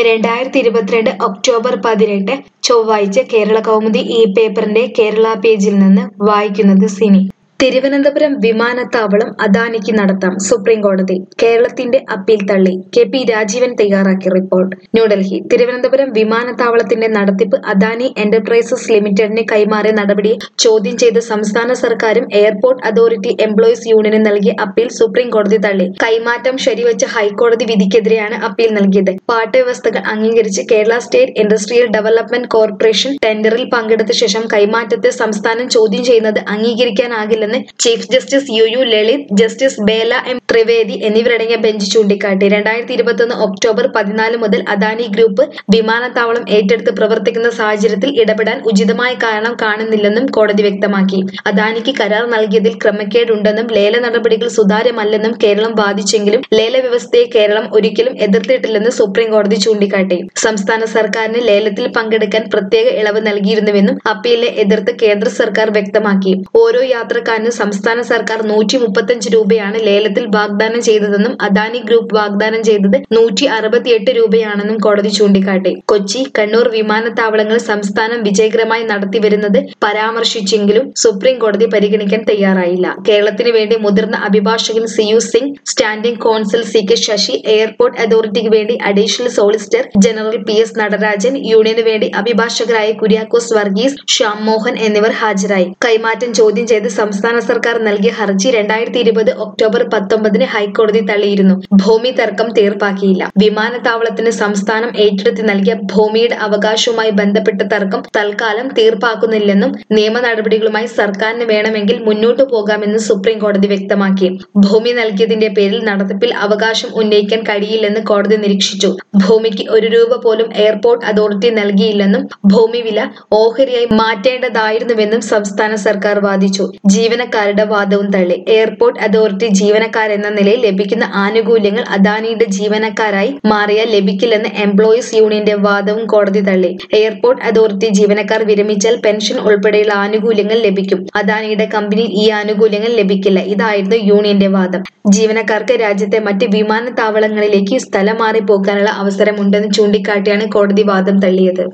രണ്ടായിരത്തി ഇരുപത്തിരണ്ട് ഒക്ടോബർ പതിനെട്ട് ചൊവ്വാഴ്ച കേരള കൗമുദി ഈ പേപ്പറിന്റെ കേരള പേജിൽ നിന്ന് വായിക്കുന്നത് സിനി തിരുവനന്തപുരം വിമാനത്താവളം അദാനിക്ക് നടത്താം സുപ്രീം കോടതി കേരളത്തിന്റെ അപ്പീൽ തള്ളി കെ പി രാജീവൻ തയ്യാറാക്കിയ റിപ്പോർട്ട് ന്യൂഡൽഹി തിരുവനന്തപുരം വിമാനത്താവളത്തിന്റെ നടത്തിപ്പ് അദാനി എന്റർപ്രൈസസ് ലിമിറ്റഡിന് കൈമാറിയ നടപടിയെ ചോദ്യം ചെയ്ത് സംസ്ഥാന സർക്കാരും എയർപോർട്ട് അതോറിറ്റി എംപ്ലോയീസ് യൂണിയനും നൽകിയ അപ്പീൽ സുപ്രീം കോടതി തള്ളി കൈമാറ്റം ശരിവച്ച ഹൈക്കോടതി വിധിക്കെതിരെയാണ് അപ്പീൽ നൽകിയത് പാഠ്യവ്യവസ്ഥകൾ അംഗീകരിച്ച് Kerala state industrial development corporation ടെൻഡറിൽ പങ്കെടുത്ത ശേഷം കൈമാറ്റത്തെ സംസ്ഥാനം ചോദ്യം ചെയ്യുന്നത് അംഗീകരിക്കാനാകില്ലെന്ന് chief justice U U Lalit justice Bela M Trivedi എന്നിവരടങ്ങിയ ബെഞ്ച് ചൂണ്ടിക്കാട്ടി രണ്ടായിരത്തി ഇരുപത്തൊന്ന് ഒക്ടോബർ പതിനാല് മുതൽ അദാനി ഗ്രൂപ്പ് വിമാനത്താവളം ഏറ്റെടുത്ത് പ്രവർത്തിക്കുന്ന സാഹചര്യത്തിൽ ഇടപെടാൻ ഉചിതമായ കാരണം കാണുന്നില്ലെന്നും കോടതി വ്യക്തമാക്കി അദാനിക്ക് കരാർ നൽകിയതിൽ ക്രമക്കേടുണ്ടെന്നും ലേല നടപടികൾ സുതാര്യമല്ലെന്നും കേരളം വാദിച്ചെങ്കിലും ലേല വ്യവസ്ഥയെ കേരളം ഒരിക്കലും എതിർത്തിട്ടില്ലെന്ന് സുപ്രീം കോടതി ചൂണ്ടിക്കാട്ടി സംസ്ഥാന സർക്കാരിന് ലേലത്തിൽ പങ്കെടുക്കാൻ പ്രത്യേക ഇളവ് നൽകിയിരുന്നുവെന്നും അപ്പീലിനെ എതിർത്ത് കേന്ദ്ര സർക്കാർ വ്യക്തമാക്കി ഓരോ യാത്രക്കാരനും സംസ്ഥാന സർക്കാർ നൂറ്റി മുപ്പത്തഞ്ച് രൂപയാണ് ലേലത്തിൽ വാഗ്ദാനം ചെയ്തതെന്നും അദാനി ഗ്രൂപ്പ് വാഗ്ദാനം ചെയ്തത് നൂറ്റി അറുപത്തിയെട്ട് രൂപയാണെന്നും കോടതി ചൂണ്ടിക്കാട്ടി കൊച്ചി കണ്ണൂർ വിമാനത്താവളങ്ങൾ സംസ്ഥാനം വിജയകരമായി നടത്തിവരുന്നത് പരാമർശിച്ചെങ്കിലും സുപ്രീം കോടതി പരിഗണിക്കാൻ തയ്യാറായില്ല കേരളത്തിന് വേണ്ടി മുതിർന്ന അഭിഭാഷകൻ C U Singh standing counsel C K Sasi airport അതോറിറ്റിക്ക് വേണ്ടി additional solicitor general P S Natarajan യൂണിയന് വേണ്ടി അഭിഭാഷകരായ കുര്യാക്കോസ് വർഗീസ് ശ്യാം മോഹൻ എന്നിവർ ഹാജരായി കൈമാറ്റം ചോദ്യം ചെയ്ത് സംസ്ഥാന സർക്കാർ നൽകിയ ഹർജി രണ്ടായിരത്തി ഇരുപത് ഒക്ടോബർ പത്തൊമ്പതിന് ഹൈക്കോടതി തള്ളിയിരുന്നു ഭൂമി തർക്കം തീർപ്പാക്കിയില്ല വിമാനത്താവളത്തിന് സംസ്ഥാനം ഏറ്റെടുത്ത് നൽകിയ ഭൂമിയുടെ അവകാശവുമായി ബന്ധപ്പെട്ട തർക്കം തൽക്കാലം തീർപ്പാക്കുന്നില്ലെന്നും നിയമ നടപടികളുമായി സർക്കാരിന് വേണമെങ്കിൽ മുന്നോട്ടു പോകാമെന്ന് സുപ്രീം കോടതി വ്യക്തമാക്കി ഭൂമി നൽകിയതിന്റെ പേരിൽ നടത്തിപ്പിൽ അവകാശം ഉന്നയിക്കാൻ കഴിയില്ലെന്ന് കോടതി നിരീക്ഷിച്ചു ഭൂമിക്ക് ഒരു രൂപ പോലും എയർപോർട്ട് അതോറിറ്റി നൽകിയില്ലെന്നും ഭൂമി വില ഓഹരിയായി മാറ്റേണ്ടതായിരുന്നുവെന്നും സംസ്ഥാന സർക്കാർ വാദിച്ചു ജീവനക്കാരുടെ വാദവും തള്ളി എയർപോർട്ട് അതോറിറ്റി ജീവനക്കാരെന്ന നിലയിൽ ലഭിക്കുന്ന ആനുകൂല്യങ്ങൾ അദാനിയുടെ ജീവനക്കാരായി മാറിയാൽ ലഭിക്കില്ലെന്ന് എംപ്ലോയീസ് യൂണിയന്റെ വാദവും കോടതി തള്ളി എയർപോർട്ട് അതോറിറ്റി ജീവനക്കാർ വിരമിച്ചാൽ പെൻഷൻ ഉൾപ്പെടെയുള്ള ആനുകൂല്യങ്ങൾ ലഭിക്കും അദാനിയുടെ കമ്പനിയിൽ ഈ ആനുകൂല്യങ്ങൾ ലഭിക്കില്ല ഇതായിരുന്നു യൂണിയന്റെ വാദം ജീവനക്കാർക്ക് രാജ്യത്തെ മറ്റ് വിമാനത്താവളങ്ങളിലേക്ക് സ്ഥലം മാറി പോകാനുള്ള അവസരമുണ്ടെന്ന് ചൂണ്ടിക്കാട്ടിയാണ് കോടതി വാദം തള്ളിയത്